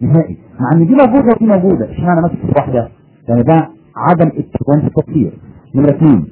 نهائي مع ان دي موجوده ودي موجوده اشمعنى ماسك في واحده؟ يعني ده عدم اتزان في التفكير نمره اثنين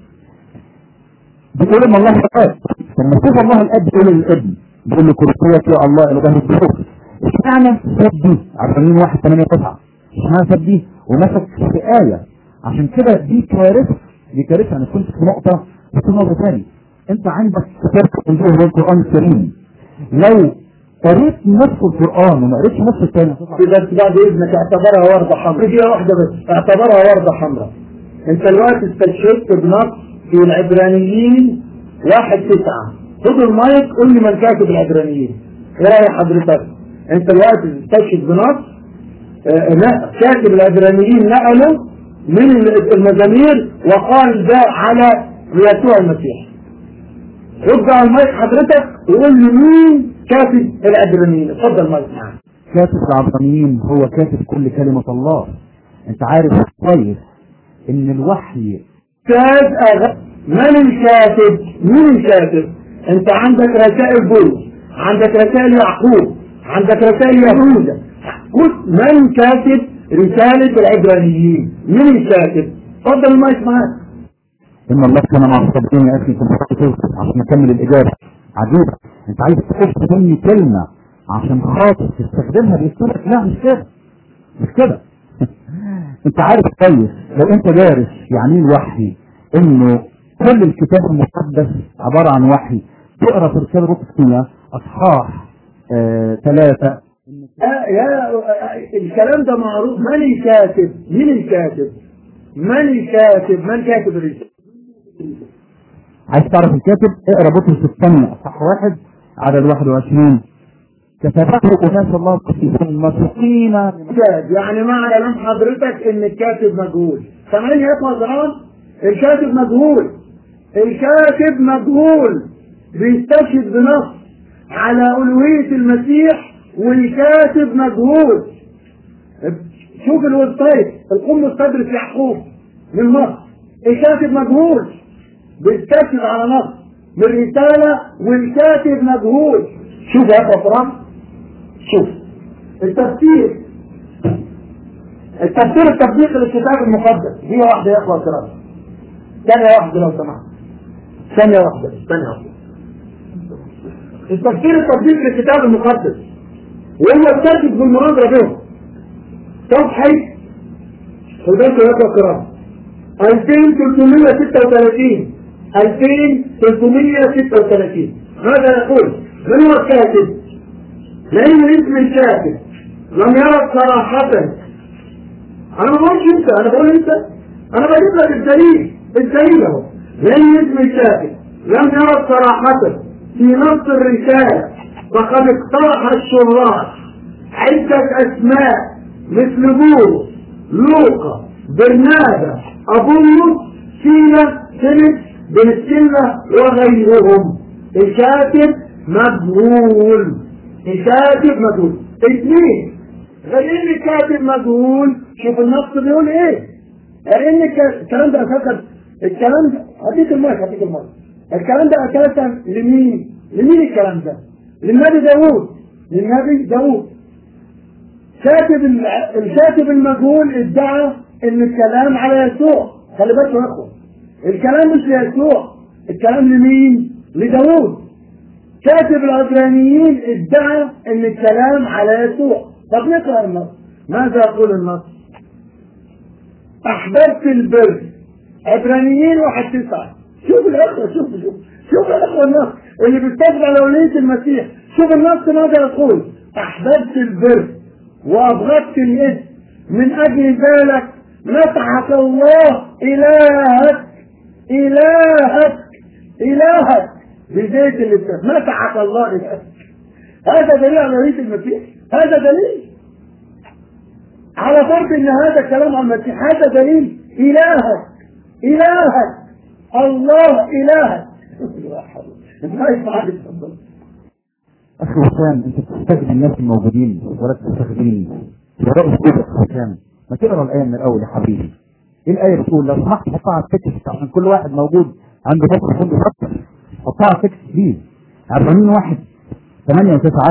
بيقول ان الله الاب لما يشوف الله الاب بيقول للابن بيقول له كرسيك يا الله الى ظهر الظروف اشمعنى ساب دي عشان واحد ثمانية تسعة اشمعنى ساب دي ومسك في آية عشان كده دي كارثة دي كارثة انا كنت في نقطة في نقطة ثاني انت عندك كتاب تنزيه هو القرآن الكريم لو قريت نص القرآن وما قريتش نص الثاني بس بعد اذنك اعتبرها وردة حمراء دقيقة واحدة بس اعتبرها وردة حمراء انت الوقت استشهدت بنص في العبرانيين واحد تسعة خد المايك قول لي من كاتب العبرانيين ايه رأي حضرتك انت الوقت استشهد بنص اه لا كاتب العبرانيين نقله من المزامير وقال ده على يسوع المسيح خد بقى المايك حضرتك وقول لي مين كاتب العبرانيين اتفضل المايك معاك كاتب العبرانيين هو كاتب كل كلمة الله انت عارف كويس ان الوحي كاد أغ... من الكاتب مين الكاتب انت عندك رسائل بولس عندك رسائل يعقوب عندك رسائل يهوذا قل من كاتب رسالة العبرانيين مين الكاتب اتفضل المايك معاك ان الله كان مع الصابرين يا اخي كنت توصل عشان اكمل الاجابه عجيبه انت عايز تخش مني كلمه عشان خاطر تستخدمها باسلوبك لا مش كده مش كده انت عارف كويس لو انت دارس يعني ايه الوحي انه كل الكتاب المقدس عباره عن وحي تقرا في رساله روكسية اصحاح ثلاثه آه يا آه الكلام ده معروف من الكاتب مين الكاتب من الكاتب من كاتب الرسالة عايز تعرف الكاتب اقرا بطرس الثانية اصحاح واحد عدد 21 كتبته أناس الله القديسين المسيحيين كاتب يعني معنى كلام حضرتك ان الكاتب مجهول سامعين يا اخوة زمان الكاتب مجهول الكاتب مجهول بيستشهد بنص على ألوهية المسيح والكاتب مجهول شوف الويب سايت القم تدرس يعقوب من مصر الكاتب مجهول بيستشهد على نص من رسالة والكاتب مجهول شوف يا اخوة فرنسا شوف التفسير التفسير التطبيقي للكتاب المقدس دي واحدة يا اخوة الكرام ثانية واحدة لو سمحت ثانية واحدة ثانية واحدة التفسير التطبيقي للكتاب المقدس وهو التركز بالمناظرة بهم صفحة خدوا يا اخوة الكرام 2336 2336 ماذا يقول؟ من هو الكاتب؟ لأن اسم الكاتب لم يرد صراحة أنا ما بقولش أنت أنا بقول أنت أنا بجيب لك الدليل الدليل أهو لأن اسم الكاتب لم يرد صراحة في نص الرسالة فقد اقترح الشراح عدة أسماء مثل بولس لوقا برنابا أبولس سينا فيليكس بن السلة وغيرهم الكاتب مجهول الكاتب مجهول اثنين غير ان الكاتب مجهول شوف النص بيقول ايه لان الكلام ده اساسا الكلام ده هديك المايك هديك المايك الكلام ده اساسا لمين لمين الكلام ده للنبي داوود للنبي داوود كاتب الكاتب المجهول ادعى ان الكلام على يسوع خلي بالكم يا اخوه الكلام مش ليسوع الكلام لمين لداوود كاتب العبرانيين ادعى ان الكلام على يسوع طب نقرا النص ماذا يقول النص احببت البر عبرانيين واحد تسعة شوف الاخوة شوف شوف شوف الاخوة النص اللي بيستقبل على ولية المسيح شوف النص ماذا يقول احببت البر وابغضت الاثم من اجل ذلك مسحك الله الهك الهك الهك بزيت اللي مسحك الله الهك هذا دليل على ولية المسيح هذا دليل على فرض ان هذا الكلام عن المسيح هذا دليل الهك الهك الله الهك ما يسمع تفضل اخي وسام انت بتستخدم الناس الموجودين ولا بتستخدمني وراء اسلوبك وسام ما تقرا الايه من الاول يا حبيبي ايه الايه بتقول لو سمحت حطها على التكست عشان كل واحد موجود عنده ميكروفون بيفكر حطها على التكست بليز 40 واحد 8 و9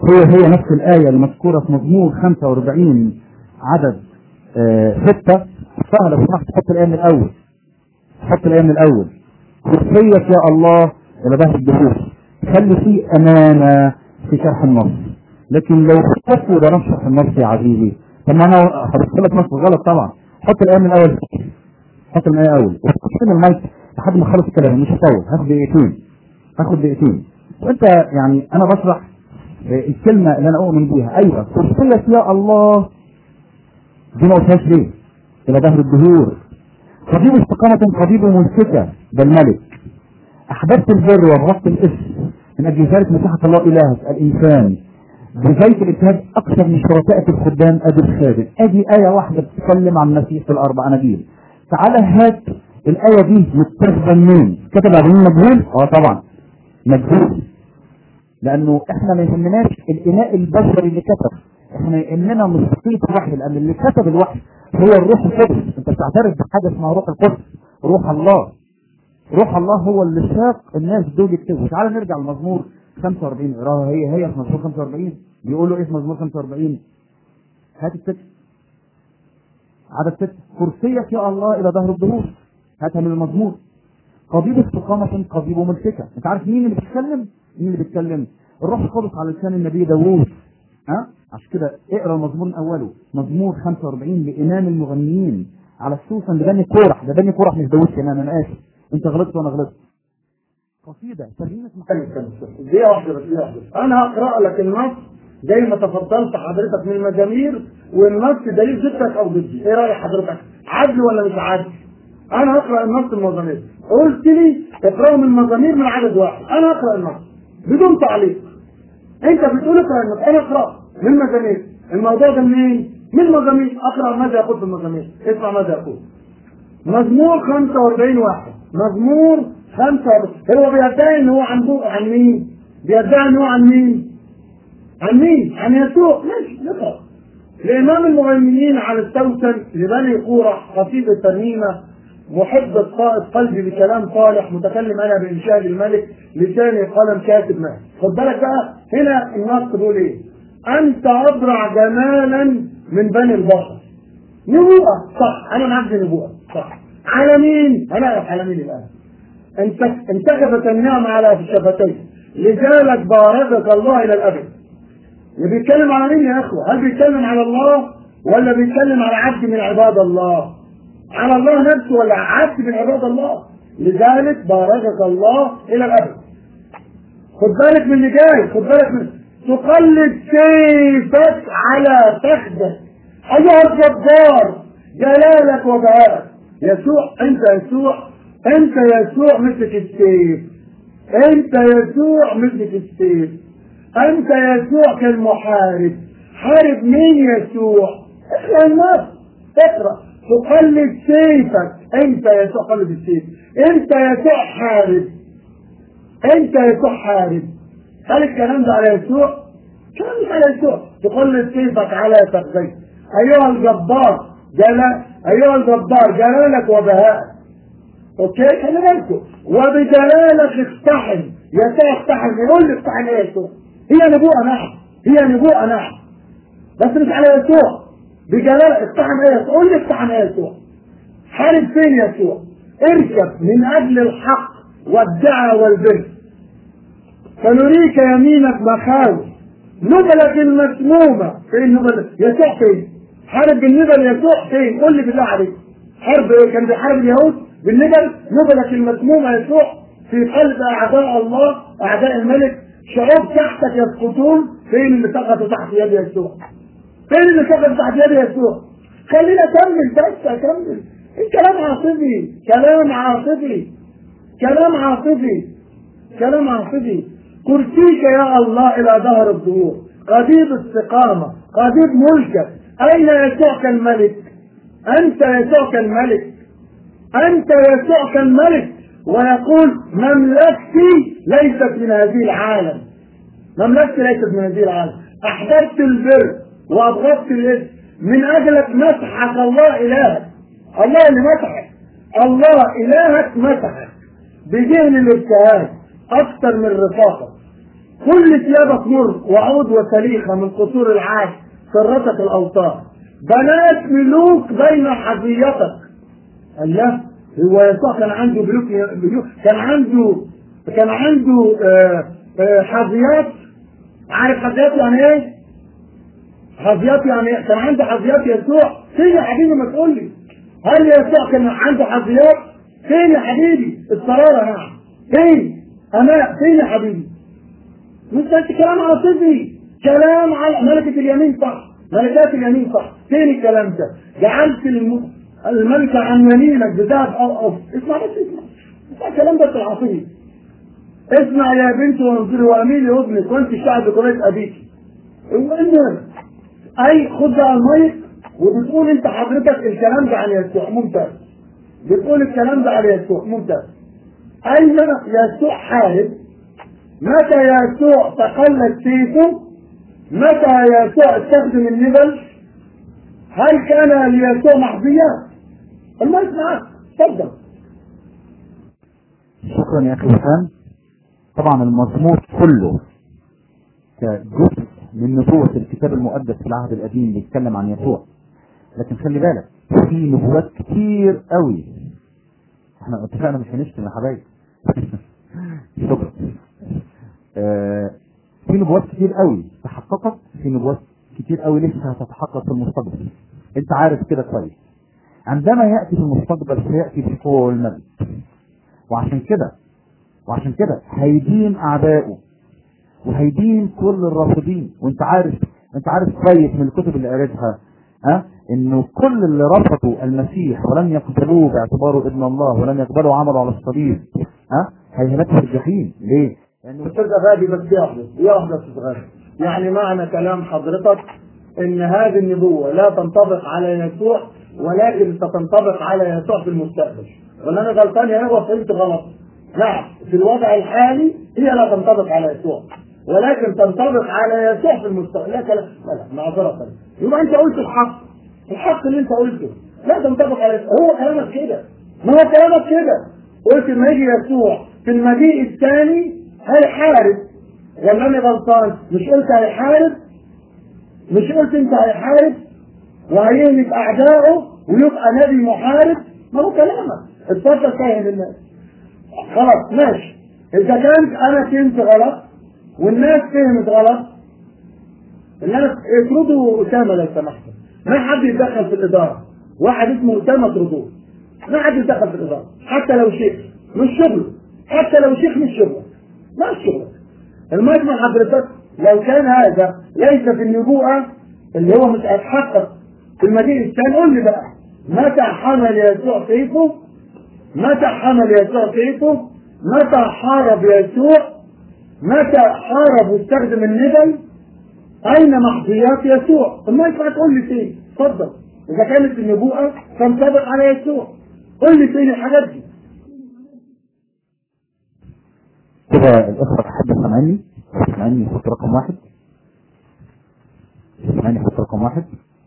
هي هي نفس الآية المذكورة في مزمور 45 عدد آه ستة حطها لو سمحت حط الآية من الأول حط الآية من الأول كرسيك يا الله إلى ظهر الدهور خلي فيه أمانة في شرح النص لكن لو خطفت ده نشرح النص يا عزيزي طب ما أنا هبص لك نص غلط طبعا حط الآية من الأول حط الآية الأول وحط المايك لحد ما اخلص الكلام مش هطول هاخد دقيقتين هاخد دقيقتين وانت يعني انا بشرح الكلمة اللي انا اؤمن بيها ايوه كرسيك يا الله دي ما قلتهاش ليه الى ظهر الدهور قضيب استقامة قضيب ممسكة ده الملك احببت البر وابغضت الاسم من اجل ذلك مساحة الله الهك الانسان بزيت الاجتهاد اكثر من شركائك الخدام ادي الخادم ادي ايه واحدة بتتكلم عن المسيح في الاربع اناجيل تعالى هات الآية دي متاخدة منين؟ كتب على مين مجهول؟ اه طبعا مجهول لأنه احنا ما يهمناش الإناء البشري اللي كتب احنا يهمنا مصداقية الوحي لأن اللي كتب الوحي هو الروح القدس انت بتعترف بحاجة اسمها روح القدس روح الله روح الله هو اللي ساق الناس دول يكتبوا تعالى نرجع لمزمور 45 اقراها هي هي في مزمور 45 بيقولوا ايه في مزمور 45 هات التكست عدد ستة كرسيك يا الله إلى ظهر الظهور هاتها من المزمور قضيب استقامة قضيب ممسكة انت عارف مين اللي بيتكلم مين اللي بيتكلم الروح القدس على لسان النبي داوود ها عشان كده اقرا المزمور من اوله مزمور 45 لامام المغنيين على خصوصا لبني كورح ده بني كورح مش داوود كمان انا اسف انت غلطت وانا غلطت قصيدة ترجمة دقيقة واحدة بس دقيقة واحدة أنا هقرأ لك النص زي ما تفضلت حضرتك من المزامير والنص دليل ضدك أو ضدي، إيه رأي حضرتك؟ عدل ولا مش عدل؟ انا هقرا النص المزامير قلت لي اقراه من المزامير من عدد واحد انا اقرا النص بدون تعليق انت بتقول اقرا النص انا اقرا من المزامير الموضوع ده منين؟ من المزامير اقرا ماذا يقول في المزامير اسمع ماذا يقول مزمور 45 واحد مزمور 45 هو بيدعي ان هو عن عن مين؟ بيدعي ان هو عن مين؟ عن مين؟ عن يسوع ماشي نقرا لإمام المغنيين على السوسن لبني قورح قصيدة ترنيمة محب الطائف قلبي بكلام صالح متكلم انا بانشاد الملك لساني قلم كاتب ما خد بالك بقى هنا النص بيقول ايه انت ابرع جمالا من بني البشر نبوءة صح انا معاك نبوءة صح على مين؟ هنعرف على مين الان انت انتخبت النعمة على شفتيه لذلك باركك الله الى الابد بيتكلم على مين يا اخوة؟ هل بيتكلم على الله ولا بيتكلم على عبد من عباد الله؟ على الله نفسه ولا عبد من عباد الله لذلك باركك الله الى الابد خد بالك من اللي جاي خد بالك من تقلد سيفك على فخذك ايها الجبار جلالك وبهائك يسوع انت يسوع انت يسوع مسك السيف انت يسوع مسك السيف انت يسوع كالمحارب حارب مين يسوع اقرا النص اقرا تقلد سيفك انت يسوع قلد السيف انت يسوع حارب انت يسوع حارب هل الكلام ده على يسوع؟ كلام مش على يسوع تقلد سيفك على فخذيك ايها الجبار جلال ايها الجبار جلالك وبهائك اوكي خلي بالكم وبجلالك اقتحم يسوع اقتحم يقول لي اقتحم ايه يسوع؟ هي نبوءة نعم هي نبوءة نعم بس مش على يسوع بجلال اقتحم ايه قول لي اقتحم ايه يسوع حارب فين يسوع اركب من اجل الحق والدعاء والبر فنريك يمينك مخاوف نبلك المسمومة فين نبل يسوع فين حارب بالنبل يسوع فين قول لي بالله عليك حرب ايه كان بيحارب اليهود بالنبل نبلك المسمومة يسوع في قلب اعداء الله اعداء الملك شعوب تحتك يسقطون فين اللي سقطوا تحت يد يسوع فين اللي سقط تحت يد يسوع خلينا اكمل بس اكمل الكلام عاطفي كلام عاطفي كلام عاطفي كلام عاطفي كرسيك يا الله الى ظهر الظهور قضيب استقامة قضيب ملكك اين يسوع كالملك انت يسوع كالملك انت يسوع كالملك ويقول مملكتي ليست من هذه العالم مملكتي ليست من هذه العالم احببت البر وابغضت الاثم من اجلك مسحك الله الهك الله اللي مسحك الله الهك مسحك بذهن الابتهاج اكثر من رفاقه كل ثيابك مر وعود وسليخة من قصور العاج سرتك الأوطار بنات ملوك بين حظيتك الله هو يسوع كان عنده ملوك ملوك كان عنده كان عنده آه، آه، حظيات عارف حظيات يعني ايه؟ حظيات يعني ايه؟ كان عنده حظيات يسوع فين يا حبيبي ما تقول لي هل يسوع كان عنده حظيات؟ فين يا حبيبي؟ الصرارة نعم فين؟ أنا فين يا حبيبي؟ مش بس كلام على صدري كلام على ملكة اليمين صح ملكات اليمين صح فين الكلام ده؟ جعلت الم... الملكة عن يمينك بذهب أو أو اسمع بس اسمع اسمع الكلام ده العاطفي اسمع يا بنت وانظري واميلي اذنك وانت الشعب بقرية ابيك المهم اي خد بقى المايك وبتقول انت حضرتك الكلام ده عن يسوع ممتاز بتقول الكلام ده عن يسوع ممتاز اين يسوع حارب متى يسوع تقلد سيفه متى يسوع استخدم النبل هل كان ليسوع محظيات المايك معاك تفضل شكرا يا اخي وسام طبعا المزمور كله كجزء من نبوة الكتاب المقدس في العهد القديم بيتكلم عن يسوع لكن خلي بالك في نبوات كتير قوي احنا اتفقنا مش هنشتم يا حبايبي شكرا آه في نبوات كتير قوي تحققت في نبوات كتير قوي لسه هتتحقق في المستقبل انت عارف كده كويس عندما ياتي في المستقبل سياتي بقوه والمجد وعشان كده وعشان كده هيدين اعدائه وهيدين كل الرافضين وانت عارف انت عارف كويس من الكتب اللي قريتها ها انه كل اللي رفضوا المسيح ولم يقبلوه باعتباره ابن الله ولم يقبلوا عمله على الصليب ها هيهلكوا في الجحيم ليه؟ لانه استاذ غادي بس يحدث يحدث استاذ غادي يعني معنى كلام حضرتك ان هذه النبوه لا تنطبق على يسوع ولكن ستنطبق على يسوع في المستقبل ولا انا غلطان يا هو فهمت غلط نعم في الوضع الحالي هي لا تنطبق على يسوع ولكن تنطبق على يسوع في المستقبل لا كلام لا لا معذرة يبقى انت قلت الحق الحق اللي انت قلته لا تنطبق على يسوع هو كلامك كده ما هو كلامك كده قلت لما يجي يسوع في المجيء الثاني هيحارب ولا انا غلطان مش قلت هيحارب مش قلت انت هيحارب وهيهلك اعدائه ويبقى نبي محارب ما هو كلامك اتفضل فاهم الناس خلاص ماشي اذا كانت انا فهمت غلط والناس فهمت غلط الناس اطردوا اسامه لو سمحتوا ما حد يتدخل في الاداره واحد اسمه اسامه اطردوه ما حد يتدخل في الاداره حتى لو شيخ مش شغله حتى لو شيخ مش شغله ما شغله المجمع حضرتك لو كان هذا ليس في النبوءه اللي هو مش هيتحقق في المدينه الثاني قول لي بقى متى حمل يسوع سيفه متى حمل يسوع سيفه متى حارب يسوع متى حارب واستخدم الندل اين محظيات يسوع ما ينفع تقول لي فين اتفضل اذا كانت النبوءه تنطبق على يسوع قول لي فين الحاجات دي كده الاخوة احب سامعني سامعني يحط رقم واحد سامعني يحط رقم واحد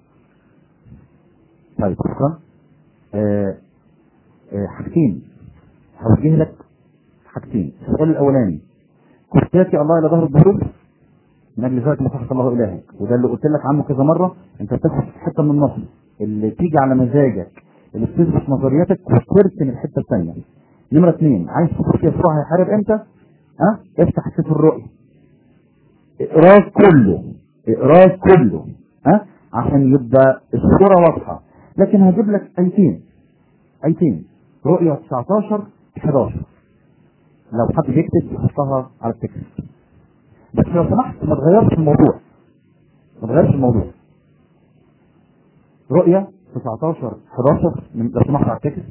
طيب شكرا آه آه حاجتين هوجه لك حاجتين السؤال الاولاني كنت ياتي الله الى ظهر الظهور من اجل ذلك مسحك الله الهك وده اللي قلت لك عنه كذا مره انت بتاخد حته من النص اللي تيجي على مزاجك اللي بتثبت نظريتك وترسم الحته الثانيه نمره اثنين عايز تشوف يسوع هيحارب امتى؟ ها؟ افتح سفر الرؤيا اقراه كله اقراه كله ها؟ عشان يبقى الصوره واضحه لكن هجيب لك ايتين ايتين رؤيا 19 11 لو حد بيكتب يحطها على التكست بس لو سمحت ما تغيرش الموضوع ما تغيرش الموضوع رؤيا 19 11 من لو سمحت على التكست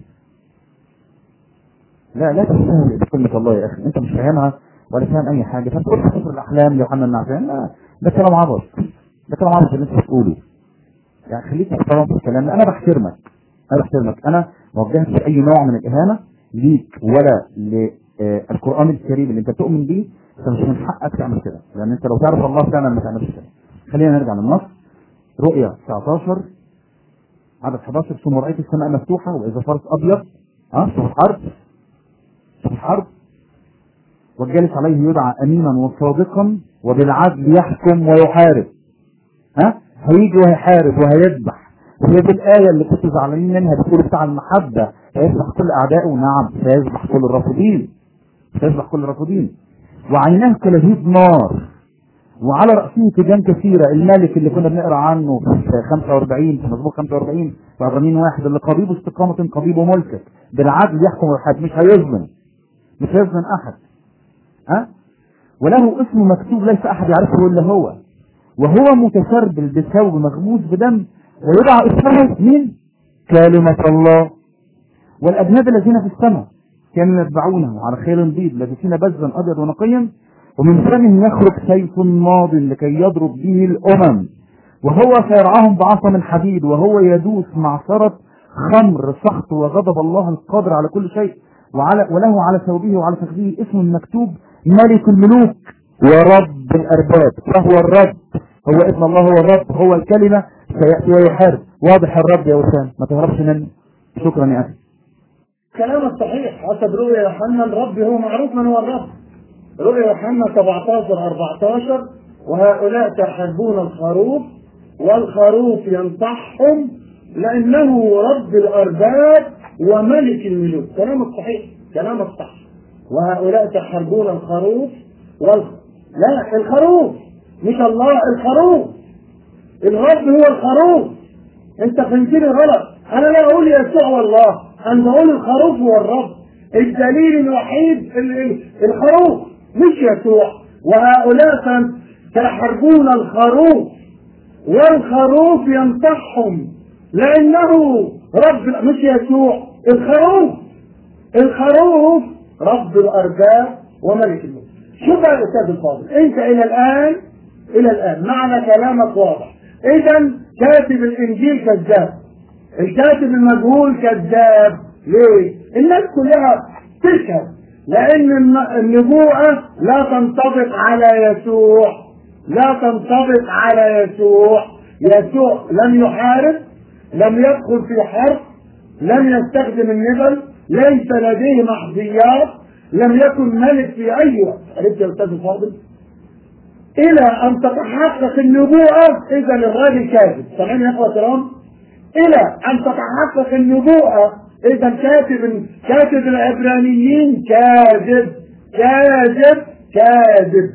لا لا تستهزئ بكلمة الله يا أخي أنت مش فاهمها ولا فاهم أي حاجة فأنت قلت سفر الأحلام ليوحنا النعسان لا ده كلام عبط ده كلام عبط اللي أنت بتقوله يعني خليك محترم في الكلام أنا بحترمك أنا بحترمك أنا ما وجهتش أي نوع من الإهانة ليك ولا للقرآن الكريم اللي أنت تؤمن بيه فمش من حقك تعمل كده لأن أنت لو تعرف الله فعلا ما تعملش كده خلينا نرجع للنص رؤيا 19 عدد 11 ثم رأيت السماء مفتوحة وإذا فرس أبيض ها في الحرب في الحرب والجالس عليه يدعى امينا وصادقا وبالعدل يحكم ويحارب ها هيجي وهيحارب وهيذبح وهي دي الآية اللي كنتوا زعلانين منها بتقول بتاع المحبة هيذبح كل أعدائه نعم سيذبح كل الرافضين سيذبح كل الرافضين وعيناه كلهيب نار وعلى رأسه تيجان كثيرة الملك اللي كنا بنقرا عنه في 45 في مزمور 45 في عبرانيين واحد اللي قضيب استقامة قضيب ملكك بالعدل يحكم ويحاد مش هيظلم مش هيظلم أحد ها وله اسم مكتوب ليس أحد يعرفه إلا هو وهو متسربل بثوب مغموس بدم ويدعى اسمه مين؟ كلمة الله والأجناد الذين في السماء كانوا يتبعونه على خيل بيض لابسين بزا أبيض ونقيا ومن فمه يخرج سيف ماض لكي يضرب به الأمم وهو سيرعاهم بعصا من حديد وهو يدوس معصرة خمر سخط وغضب الله القادر على كل شيء وعلى وله على ثوبه وعلى فخذه اسم مكتوب ملك الملوك ورب الأرباب فهو الرب هو ابن الله هو الرب هو الكلمة سيأتي ويحارب واضح الرب يا وسام ما تهربش منه شكرا يا أخي كلامك صحيح حسب رؤيا يوحنا الرب هو معروف من هو الرب رؤيا يوحنا 17 14 وهؤلاء تحبون الخروف والخروف ينصحهم لأنه رب الأرباب وملك الملوك كلامك صحيح كلامك صح وهؤلاء تحبون الخروف والخ... لا الخروف مش الله الخروف الرب هو الخروف انت فهمتني غلط انا لا اقول يسوع والله انا بقول الخروف هو الرب الدليل الوحيد ال- ال- الخروف مش يسوع وهؤلاء تحربون الخروف والخروف ينطحهم لانه رب مش يسوع الخروف الخروف رب الارباب وملك الملك شوف بقى يا استاذ الفاضل انت الى الان الى الان معنى كلامك واضح اذا كاتب الانجيل كذاب الكاتب المجهول كذاب ليه الناس كلها تشهد لان الن- النبوءه لا تنطبق على يسوع لا تنطبق على يسوع يسوع لم يحارب لم يدخل في حرب لم يستخدم النبل ليس لديه محظيات لم يكن ملك في اي وقت عرفت يا استاذ الفاضل الى ان تتحقق النبوءه اذا الراجل كاذب سامعين يا اخوه الكرام الى ان تتحقق النبوءه اذا كاتب كاتب العبرانيين كاذب كاذب كاذب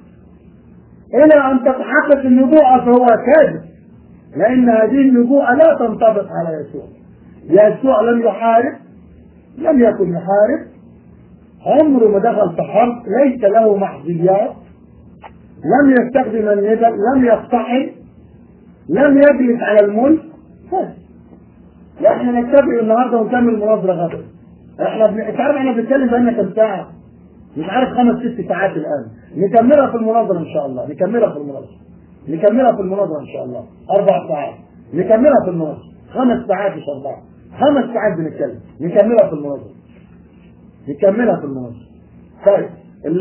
الى ان تتحقق النبوءه فهو كاذب لان هذه النبوءه لا تنطبق على يسوع يسوع لم يحارب لم يكن يحارب عمره ما دخل في حرب ليس له محظيات لم يستخدم الندى لم يقتحم لم يجلس على الملك بس. لا احنا نتفق النهارده ونكمل المناظره غدا احنا بن... انت عارف احنا بنتكلم بقالنا كام ساعه مش عارف خمس ست ساعات الان نكملها في المناظره ان شاء الله نكملها في المناظره نكملها في المناظره ان شاء الله اربع ساعات نكملها في المناظره خمس ساعات مش اربعه خمس ساعات بنتكلم نكملها في المناظره نكملها في المناظره طيب ال...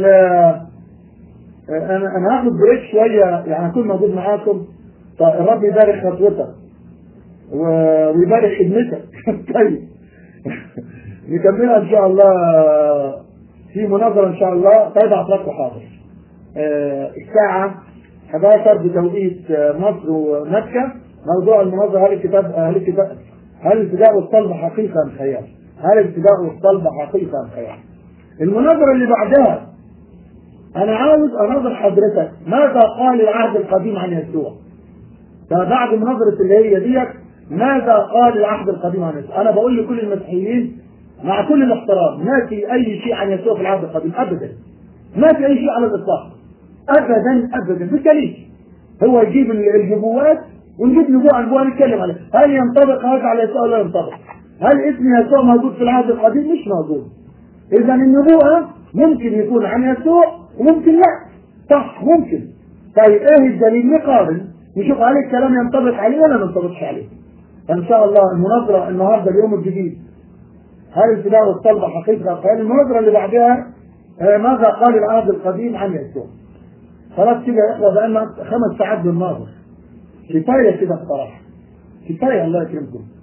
انا انا هاخد بريك شويه يعني هكون موجود معاكم فالرب يبارك خطوتك و- ويبارك خدمتك طيب نكملها ان شاء الله في مناظره ان شاء الله طيب اعطاك حاضر آه، الساعه 11 بتوقيت آه، مصر ومكه موضوع المناظره هل الكتاب هل الكتاب هل الابتداء والصلب حقيقه ام خيال؟ هل الابتداء والصلب حقيقه ام خيال؟ المناظره اللي بعدها انا عاوز اناظر حضرتك ماذا قال العهد القديم عن يسوع فبعد مناظرة اللي هي ديت ماذا قال العهد القديم عن يسوع انا بقول لكل المسيحيين مع كل الاحترام ما في اي شيء عن يسوع في العهد القديم ابدا ما في اي شيء على الاطلاق ابدا ابدا بالدليل هو يجيب النبوات ونجيب نبوة نبوة نتكلم عليها هل ينطبق هذا على يسوع ولا ينطبق هل اسم يسوع موجود في العهد القديم مش موجود اذا النبوءة ممكن يكون عن يسوع وممكن لا صح ممكن طيب ايه الدليل نقارن نشوف هل الكلام ينطبق عليه ولا ما ينطبقش عليه ان شاء الله المناظرة النهارده اليوم الجديد هل الابتداء والصلب حقيقة قال المناظرة اللي بعدها آه، ماذا قال العهد القديم عن يسوع خلاص كده يا اخوة بقالنا خمس ساعات بالناظر كفاية كده بصراحة كفاية الله يكرمكم